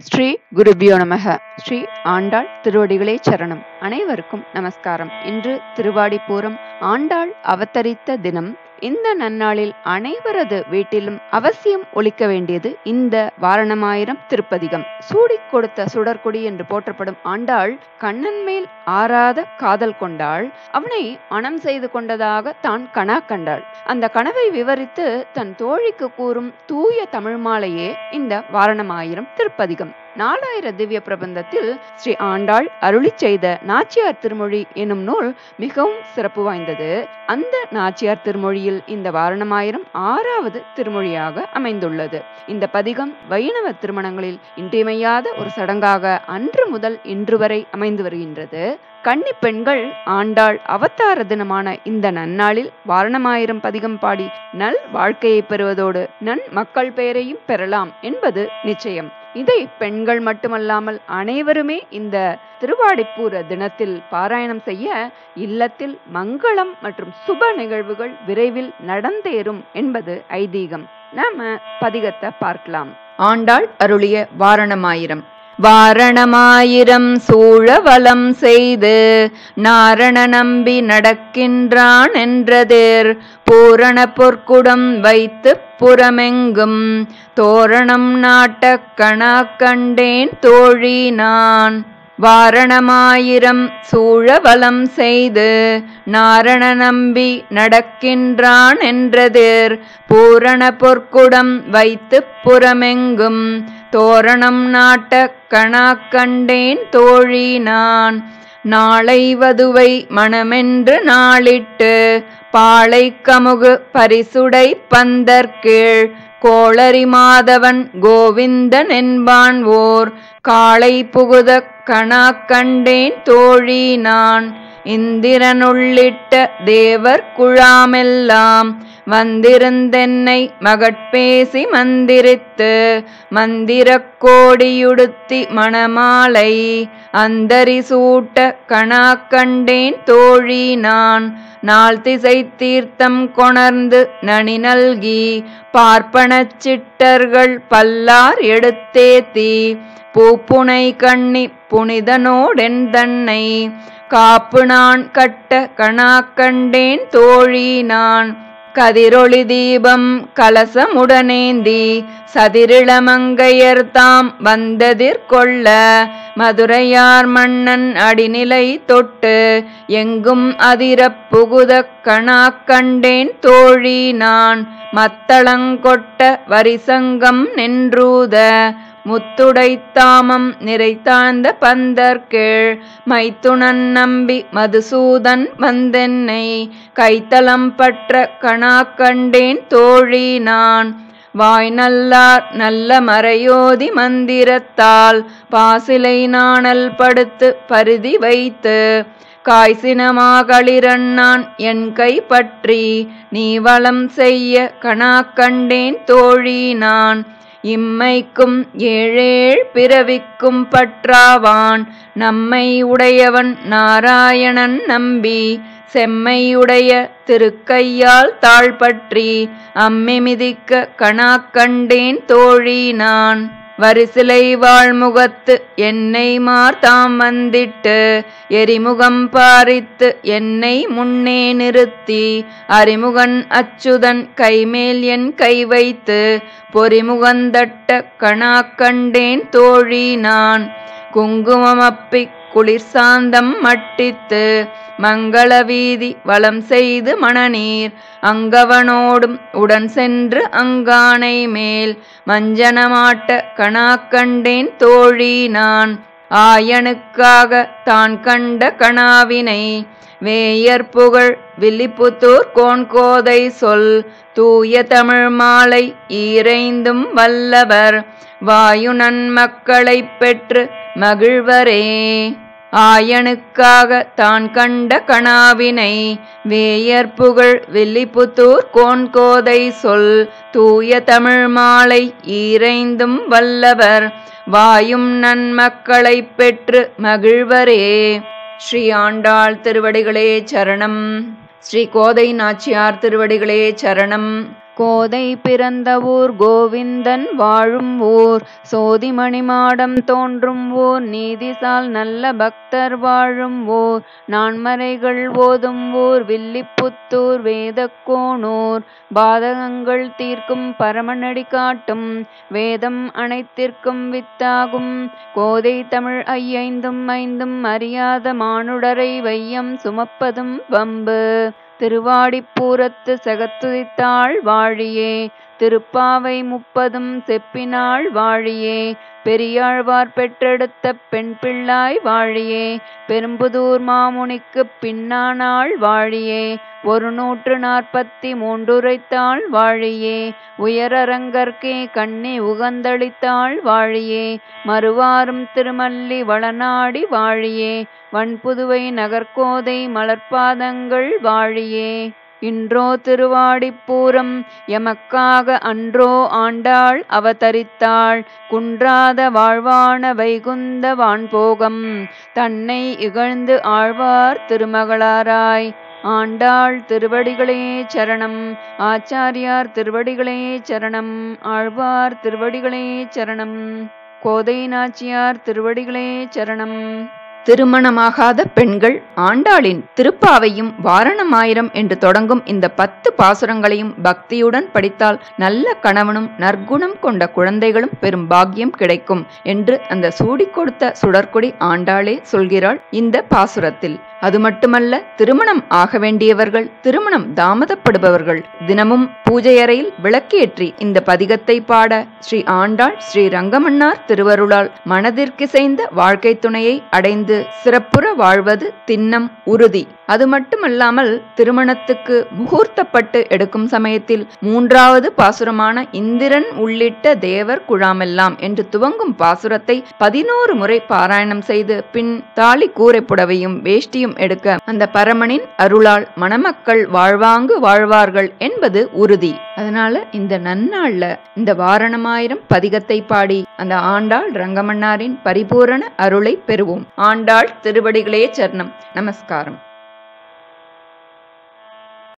ஸ்ரீ குருபியோ நமக ஸ்ரீ ஆண்டாள் திருவடிகளே சரணம் அனைவருக்கும் நமஸ்காரம் இன்று திருவாடிப்பூரம் ஆண்டாள் அவதரித்த தினம் இந்த நன்னாளில் அனைவரது வீட்டிலும் அவசியம் ஒலிக்க வேண்டியது இந்த வாரணமாயிரம் திருப்பதிகம் சூடிக் கொடுத்த சுடற்கொடி என்று போற்றப்படும் ஆண்டாள் கண்ணன் மேல் ஆறாத காதல் கொண்டாள் அவனை மனம் செய்து கொண்டதாக தான் கனா கண்டாள் அந்த கனவை விவரித்து தன் தோழிக்கு கூறும் தூய தமிழ் மாலையே இந்த வாரணமாயிரம் திருப்பதிகம் நாலாயிர திவ்ய பிரபந்தத்தில் ஸ்ரீ ஆண்டாள் அருளி செய்த நாச்சியார் திருமொழி எனும் நூல் மிகவும் சிறப்பு வாய்ந்தது அந்த நாச்சியார் திருமொழியில் இந்த வாரணமாயிரம் ஆறாவது திருமொழியாக அமைந்துள்ளது இந்த பதிகம் வைணவ திருமணங்களில் இன்றியமையாத ஒரு சடங்காக அன்று முதல் இன்று வரை அமைந்து வருகின்றது கன்னி பெண்கள் ஆண்டாள் அவதார தினமான இந்த நன்னாளில் வாரணமாயிரம் பதிகம் பாடி நல் வாழ்க்கையை பெறுவதோடு நன் மக்கள் பெயரையும் பெறலாம் என்பது நிச்சயம் இதை பெண்கள் மட்டுமல்லாமல் அனைவருமே இந்த திருவாடிப்பூர தினத்தில் பாராயணம் செய்ய இல்லத்தில் மங்களம் மற்றும் சுப நிகழ்வுகள் விரைவில் நடந்தேறும் என்பது ஐதீகம் நாம பதிகத்தை பார்க்கலாம் ஆண்டாள் அருளிய வாரணமாயிரம் வாரணமாயிரம் சூழ வலம் செய்து நாரண நம்பி நடக்கின்றான் என்றதேர் பூரண பொற்குடம் வைத்து புறமெங்கும் தோரணம் நாட்டக் கணா கண்டேன் தோழி நான் வாரணமாயிரம் சூழ வலம் செய்து நாரண நம்பி நடக்கின்றான் என்றதேர் பூரண பொற்குடம் வைத்து புறமெங்கும் தோரணம் நாட்ட கணா கண்டேன் தோழி நான் நாளை வதுவை மணமென்று நாளிட்டு பாளை கமுகு பரிசுடை பந்தற்கீழ் கோளரி மாதவன் கோவிந்தன் என்பான் ஓர் காளை புகுத கணா கண்டேன் தோழி நான் இந்திரனுள்ளிட்ட தேவர் குழாமெல்லாம் வந்திருந்தென்னை மகட்பேசி மந்திரித்து மந்திரக் கோடியுடுத்தி மணமாலை அந்தரி சூட்ட கணா கண்டேன் தோழி நான் நாள் திசை தீர்த்தம் கொணர்ந்து நனி நல்கி பார்ப்பனச் சிட்டர்கள் பல்லார் எடுத்தேத்தி பூப்புனை கண்ணி புனிதனோடென் தன்னை காப்பு நான் கட்ட கணா கண்டேன் தோழி நான் கதிரொளி தீபம் கலசமுடனேந்தி சதிரிளமங்கையர் தாம் வந்ததிர்கொள்ள மதுரையார் மன்னன் அடிநிலை தொட்டு எங்கும் அதிரப் புகுத கணா கண்டேன் தோழி நான் மத்தளங்கொட்ட வரிசங்கம் நின்றூத முத்துடைத்தாமம் நிறைத்தாழ்ந்த பந்தர்கீழ் மைத்துணன் நம்பி மதுசூதன் வந்தென்னை கைத்தலம் பற்ற கணா கண்டேன் தோழி நான் வாய் நல்லார் நல்ல மறையோதி மந்திரத்தால் பாசிலை நாணல் படுத்து பருதி வைத்து காய்சினமாகளிரண்ணான் என் கை பற்றி நீ வளம் செய்ய கணா கண்டேன் தோழி நான் இம்மைக்கும் ஏழேழ் பிறவிக்கும் பற்றாவான் நம்மை உடையவன் நாராயணன் நம்பி செம்மையுடைய திருக்கையால் தாழ்பற்றி அம்மி மிதிக்க கணா கண்டேன் தோழி நான் வரிசிலை வாழ்முகத்து என்னை மார்த்தாம் வந்திட்டு எரிமுகம் பாரித்து என்னை முன்னே நிறுத்தி அறிமுகன் அச்சுதன் கைமேல் என் கை வைத்து பொறிமுகந்தட்ட கணா கண்டேன் தோழி நான் குங்குமமப்பி குளிர் சாந்தம் மட்டித்து மங்கள வீதி வலம் செய்து மணநீர் அங்கவனோடும் உடன் சென்று அங்கானை மேல் மஞ்சனமாட்ட கணா கண்டேன் தோழி நான் ஆயனுக்காக தான் கண்ட கணாவினை வேயர் புகழ் வில்லிபுத்தூர் கோன்கோதை சொல் தூய தமிழ் மாலை ஈரைந்தும் வல்லவர் வாயு நன்மக்களைப் பெற்று மகிழ்வரே ஆயனுக்காக தான் கண்ட கணாவினை வேயர் புகழ் வில்லிபுத்தூர் கோன்கோதை சொல் தூய தமிழ் மாலை ஈரைந்தும் வல்லவர் வாயும் நன்மக்களைப் பெற்று மகிழ்வரே ஸ்ரீ ஆண்டாள் திருவடிகளே சரணம் ஸ்ரீ கோதை நாச்சியார் திருவடிகளே சரணம் கோதை பிறந்த ஊர் கோவிந்தன் வாழும் ஊர் சோதிமணி மாடம் தோன்றும் ஊர் நீதிசால் நல்ல பக்தர் வாழும் ஊர் நான்மறைகள் ஓதும் ஊர் வில்லிப்புத்தூர் வேதக்கோணூர் பாதகங்கள் தீர்க்கும் பரமநடி காட்டும் வேதம் அனைத்திற்கும் வித்தாகும் கோதை தமிழ் ஐயைந்தும் ஐந்தும் அறியாத மானுடரை வையம் சுமப்பதும் வம்பு திருவாடிப்பூரத்து செகத்துதித்தாள் வாழியே திருப்பாவை முப்பதும் செப்பினாள் வாழியே பெரியாழ்வார் பெற்றெடுத்த பெண் பிள்ளாய் வாழியே பெரும்புதூர் மாமுனிக்குப் பின்னானாள் வாழியே ஒரு நூற்று நாற்பத்தி மூன்றுரைத்தாள் வாழியே உயரரங்கற்கே கண்ணி உகந்தளித்தாள் வாழியே மறுவாரும் திருமல்லி வளநாடி வாழியே வன்புதுவை நகர்கோதை மலர்பாதங்கள் வாழியே இன்றோ திருவாடிப்பூரம் எமக்காக அன்றோ ஆண்டாள் அவதரித்தாள் குன்றாத வாழ்வான வைகுந்த வான்போகம் தன்னை இகழ்ந்து ஆழ்வார் திருமகளாராய் ஆண்டாள் திருவடிகளே சரணம் ஆச்சாரியார் திருவடிகளே சரணம் ஆழ்வார் திருவடிகளே சரணம் கோதை நாச்சியார் திருவடிகளே சரணம் திருமணமாகாத பெண்கள் ஆண்டாளின் திருப்பாவையும் வாரணமாயிரம் என்று தொடங்கும் இந்த பத்து பாசுரங்களையும் பக்தியுடன் படித்தால் நல்ல கணவனும் நற்குணம் கொண்ட குழந்தைகளும் பெரும் பாக்கியம் கிடைக்கும் என்று அந்த சூடி கொடுத்த சுடற்கொடி ஆண்டாளே சொல்கிறாள் இந்த பாசுரத்தில் அது மட்டுமல்ல திருமணம் ஆக வேண்டியவர்கள் திருமணம் தாமதப்படுபவர்கள் தினமும் பூஜை அறையில் விளக்கேற்றி இந்த பதிகத்தை பாட ஸ்ரீ ஆண்டாள் ஸ்ரீ ரங்கமன்னார் திருவருளால் மனதிற்கிசைந்த வாழ்க்கை துணையை அடைந்து சிறப்புற வாழ்வது திண்ணம் உறுதி அது மட்டுமல்லாமல் திருமணத்துக்கு முகூர்த்தப்பட்டு எடுக்கும் சமயத்தில் மூன்றாவது பாசுரமான இந்திரன் உள்ளிட்ட தேவர் குழாமெல்லாம் என்று துவங்கும் பாசுரத்தை பதினோரு முறை பாராயணம் செய்து பின் தாலி கூரை புடவையும் வேஷ்டியும் எடுக்க அந்த பரமனின் அருளால் மணமக்கள் வாழ்வாங்கு வாழ்வார்கள் என்பது உறுதி அதனால இந்த நன்னாள்ல இந்த வாரணமாயிரம் பதிகத்தை பாடி அந்த ஆண்டாள் ரங்கமன்னாரின் பரிபூரண அருளை பெறுவோம் ஆண்டாள் திருவடிகளே சரணம் நமஸ்காரம்